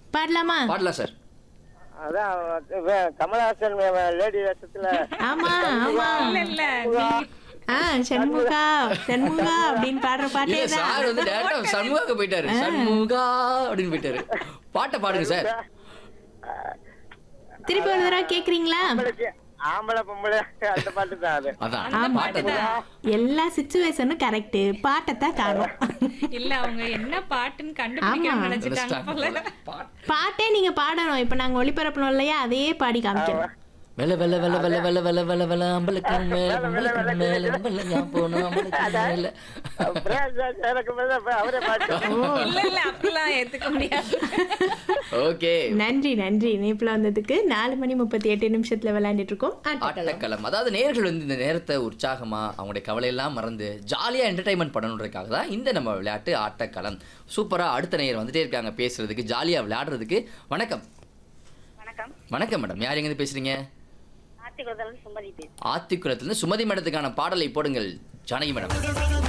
பாடலாமா பாடலாம் சார் அதான் இவன் கமலஹாசன் இவன் லேடி வேஷத்துல ஆமா ஆமா இல்ல இல்ல நீ- ஆ சண்முகா சண்முகா அப்படின்னு பாடுற பாட்டே இல்ல சார் தான் வந்து டேரக்டா சண்முகாக்கு போயிட்டாரு சண்முகா அப்படின்னு போயிட்டாரு பாட்டை பாடுங்க சார் திருப்பி ஒரு தடவை கேக்குறீங்களா ஆம்பளைக்கு ஆம்பளை பொம்பளை அந்த பாட்டு தான் அது அதான் அந்த பாட்டை பாட்டு தான் எல்லா சுச்சுவேஷனும் கரெக்ட் பாட்டத்தான் காணும் இல்ல அவங்க என்ன பாட்டுன்னு கண்டுபிடிக்காம ஆமா. நினைச்சிட்டாங்க போல பாட்டே நீங்க பாடணும் இப்ப நாங்க ஒளிபரப்பணும் இல்லையா அதையே பாடி காமிக்கணும் வெள்ள வெள்ள வெள்ள வெள்ள வெள்ள வெள்ள வெள்ள வெள்ள அம்பளுக்கு மேல அம்பளுக்கு மேல அம்பள நான் போனோம் அம்பளுக்கு மேல பிரேம் சார் எனக்கு மேல இப்ப அவரே பாட்டு இல்ல இல்ல அப்படிலாம் ஏத்துக்க முடியாது ஓகே நன்றி நன்றி இணைப்புல வந்ததுக்கு நாலு மணி முப்பத்தி எட்டு நிமிஷத்துல விளையாண்டுட்டு இருக்கோம் ஆட்டக்களம். ஆட்டக்களம் அதாவது நேர்கள் வந்து இந்த நேரத்தை உற்சாகமா அவங்களுடைய கவலையெல்லாம் மறந்து ஜாலியா என்டர்டைன்மெண்ட் பண்ணணுன்றதுக்காக தான் இந்த நம்ம விளையாட்டு ஆட்டக்களம் சூப்பரா அடுத்த நேயர் வந்துட்டே இருக்காங்க பேசுறதுக்கு ஜாலியா விளையாடுறதுக்கு வணக்கம் வணக்கம் வணக்கம் மேடம் யார் எங்க பேசுறீங்க ஆத்திகுளத்துல சுமதி பேசுறேன் ஆத்திக்குளத்துல சுமதி மேடத்துக்கான பாடலை போடுங்கள் ஜானகி மேடம்